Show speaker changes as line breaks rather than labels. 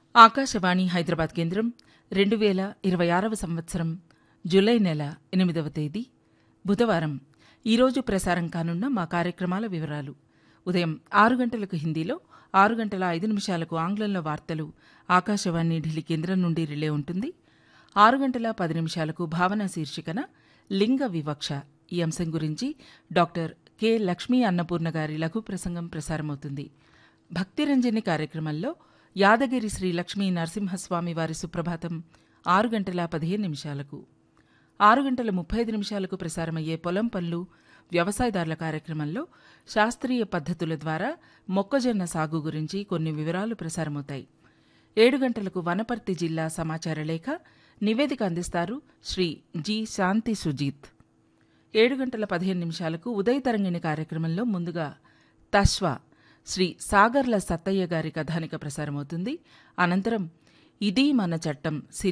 ఆకాశవాణి హైదరాబాద్ కేంద్రం రెండు వేల ఇరవై ఆరవ సంవత్సరం జూలై నెల ఎనిమిదవ తేదీ బుధవారం ఈరోజు ప్రసారం కానున్న మా కార్యక్రమాల వివరాలు ఉదయం ఆరు గంటలకు హిందీలో ఆరు గంటల ఐదు నిమిషాలకు ఆంగ్లంలో వార్తలు ఆకాశవాణి ఢిల్లీ కేంద్రం నుండి రిలే ఉంటుంది ఆరు గంటల పది నిమిషాలకు భావన శీర్షికన లింగ వివక్ష ఈ అంశం గురించి డాక్టర్ కె లక్ష్మీ అన్నపూర్ణ గారి లఘు ప్రసంగం ప్రసారమవుతుంది భక్తిరంజని కార్యక్రమంలో యాదగిరి శ్రీ లక్ష్మీ నరసింహస్వామి వారి సుప్రభాతం ఆరు గంటల పదిహేను నిమిషాలకు ఆరు గంటల ముప్పై ఐదు నిమిషాలకు ప్రసారమయ్యే పొలం పనులు వ్యవసాయదారుల కార్యక్రమంలో శాస్త్రీయ పద్ధతుల ద్వారా మొక్కజొన్న సాగు గురించి కొన్ని వివరాలు ప్రసారమవుతాయి ఏడు గంటలకు వనపర్తి జిల్లా సమాచార లేఖ నివేదిక అందిస్తారు శ్రీ జి శాంతి సుజీత్ ఏడు గంటల పదిహేను నిమిషాలకు ఉదయ తరంగిణి కార్యక్రమంలో ముందుగా తశ్వ శ్రీ సాగర్ల సత్తయ్య గారి కథానిక ప్రసారమవుతుంది అనంతరం ఇది మన చట్టం